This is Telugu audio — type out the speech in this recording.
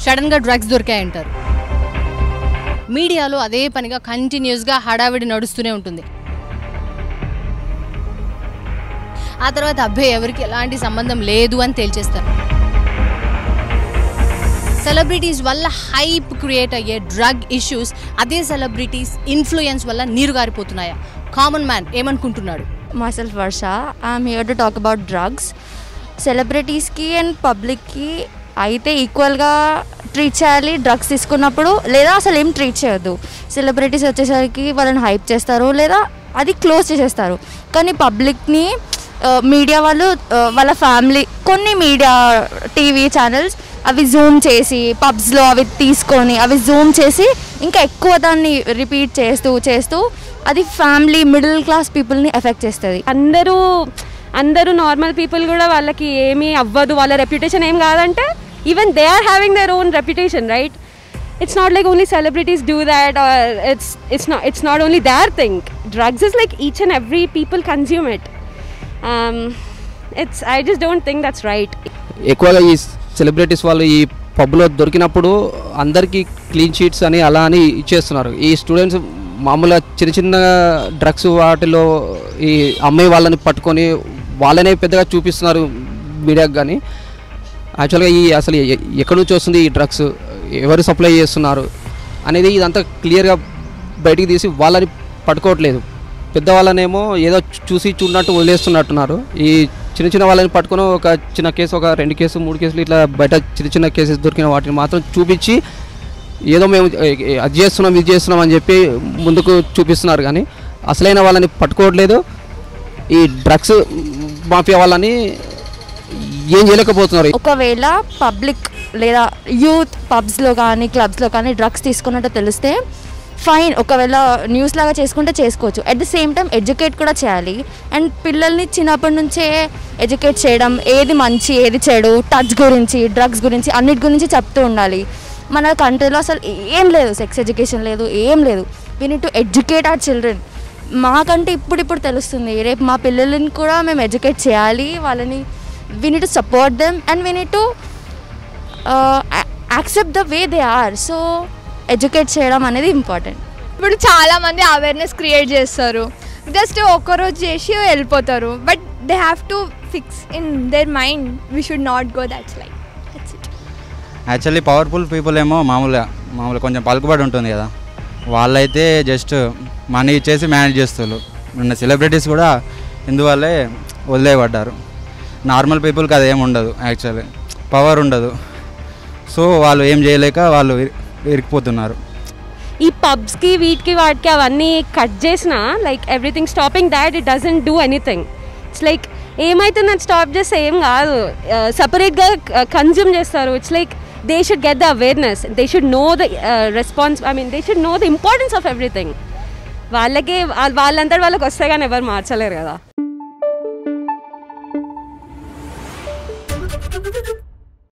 సడన్గా డ్రగ్స్ దొరికాయంటారు మీడియాలో అదే పనిగా కంటిన్యూస్గా హడావిడి నడుస్తూనే ఉంటుంది ఆ తర్వాత అబ్బాయి ఎవరికి ఎలాంటి సంబంధం లేదు అని తేల్చేస్తారు సెలబ్రిటీస్ వల్ల హైప్ క్రియేట్ అయ్యే డ్రగ్ ఇష్యూస్ అదే సెలబ్రిటీస్ ఇన్ఫ్లుయెన్స్ వల్ల నీరుగారిపోతున్నాయా కామన్ మ్యాన్ ఏమనుకుంటున్నాడు myself Varsha. I'm here to talk about drugs. సెలబ్రిటీస్కి అండ్ పబ్లిక్కి అయితే ఈక్వల్గా ట్రీట్ చేయాలి డ్రగ్స్ తీసుకున్నప్పుడు లేదా అసలు ఏం ట్రీట్ చేయొద్దు సెలబ్రిటీస్ వచ్చేసరికి వాళ్ళని హైప్ చేస్తారు లేదా అది క్లోజ్ చేసేస్తారు కానీ పబ్లిక్ని మీడియా వాళ్ళు ఆ, వాళ్ళ ఫ్యామిలీ కొన్ని మీడియా టీవీ ఛానల్స్ అవి జూమ్ చేసి పబ్స్లో అవి తీసుకొని అవి జూమ్ చేసి ఇంకా ఎక్కువ దాన్ని రిపీట్ చేస్తూ చేస్తూ అది ఫ్యామిలీ మిడిల్ క్లాస్ పీపుల్ని ఎఫెక్ట్ చేస్తుంది అందరూ అందరూ నార్మల్ పీపుల్ కూడా వాళ్ళకి ఏమీ అవ్వదు వాళ్ళ రెప్యుటేషన్ ఏం కాదంటే even they are having their own reputation right it's not like only celebrities do that it's it's not it's not only their thing drugs is like each and every people consume it it's I just don't think that's right ఎక్కువగా ఈ సెలబ్రిటీస్ వాళ్ళు ఈ పబ్లో దొరికినప్పుడు అందరికీ క్లీన్ షీట్స్ అని అలా అని ఇచ్చేస్తున్నారు ఈ స్టూడెంట్స్ మామూలుగా చిన్న చిన్న డ్రగ్స్ వాటిలో ఈ అమ్మాయి వాళ్ళని పట్టుకొని వాళ్ళనే పెద్దగా చూపిస్తున్నారు మీడియాకి కానీ యాక్చువల్గా ఈ అసలు ఎ- ఎక్కడి నుంచి వస్తుంది ఈ డ్రగ్స్ ఎవరు సప్లై చేస్తున్నారు అనేది ఇదంతా క్లియర్గా బయటికి తీసి వాళ్ళని పట్టుకోవట్లేదు పెద్దవాళ్ళనేమో ఏదో చూ- చూసి చూడనట్టు వదిలేస్తున్నట్టున్నారు ఈ చిన్న చిన్న వాళ్ళని పట్టుకొని ఒక చిన్న కేసు ఒక రెండు కేసు మూడు కేసులు ఇట్లా బయట చిన్న చిన్న కేసెస్ దొరికిన వాటిని మాత్రం చూపించి ఏదో మేము ఏ- ఏ- అది చేస్తున్నాం ఇది చేస్తున్నాం అని చెప్పి ముందుకు చూపిస్తున్నారు కానీ అసలైన వాళ్ళని పట్టుకోవట్లేదు ఈ డ్రగ్స్ మాఫియా వాళ్ళని ఏం చేయలేకపోతున్నారు ఒకవేళ పబ్లిక్ లేదా యూత్ పబ్స్లో కానీ క్లబ్స్లో కానీ డ్రగ్స్ తీసుకున్నట్టు తెలిస్తే ఫైన్ ఒకవేళ న్యూస్ లాగా చేసుకుంటే చేసుకోవచ్చు at the same time educate కూడా చేయాలి అండ్ పిల్లల్ని చిన్నప్పటి నుంచే ఎడ్యుకేట్ చేయడం ఏది మంచి ఏది చెడు టచ్ గురించి డ్రగ్స్ గురించి అన్నిటి గురించి చెప్తూ ఉండాలి మన కంట్రీలో అసలు ఏం లేదు సెక్స్ ఎడ్యుకేషన్ లేదు ఏం లేదు we need to educate our children మాకంటే ఇప్పుడు ఇప్పుడు తెలుస్తుంది రేపు మా పిల్లలని కూడా మేము ఎడ్యుకేట్ చేయాలి వాళ్ళని we need to support them and we need to accept the way they are so educate చేయడం అనేది ఇంపార్టెంట్ ఇప్పుడు చాలా మంది అవేర్నెస్ క్రియేట్ చేస్తారు జస్ట్ ఒక్కరోజు చేసి వెళ్ళిపోతారు but they have to fix in their mind we should not go that's like that's it actually powerful people ఏమో మామూలుగా మామూలుగా కొంచెం పలుకుబడి ఉంటుంది కదా వాళ్ళైతే జస్ట్ మనీ ఇచ్చేసి మేనేజ్ చేస్తారు నిన్న సెలబ్రిటీస్ కూడా ఇందువల్లే వదిలేయబడ్డారు నార్మల్ పీపుల్కి అది ఏమి ఉండదు యాక్చువల్లీ పవర్ ఉండదు సో వాళ్ళు ఏం చేయలేక వాళ్ళు ఇరి- ఇరికిపోతున్నారు ఈ పబ్స్కి వీటికి వాటికి అవన్నీ కట్ చేసిన like everything stopping that it doesn't do anything it's like ఏమైతుందని స్టాప్ చేస్తే ఏం కాదు సపరేట్గా కన్జ్యూమ్ చేస్తారు it's like they should get the awareness they should know the response I mean they should know the importance of everything వాళ్ళకి వాళ్ళంతా వాళ్ళకి వస్తే కానీ ఎవరు మార్చలేరు కదా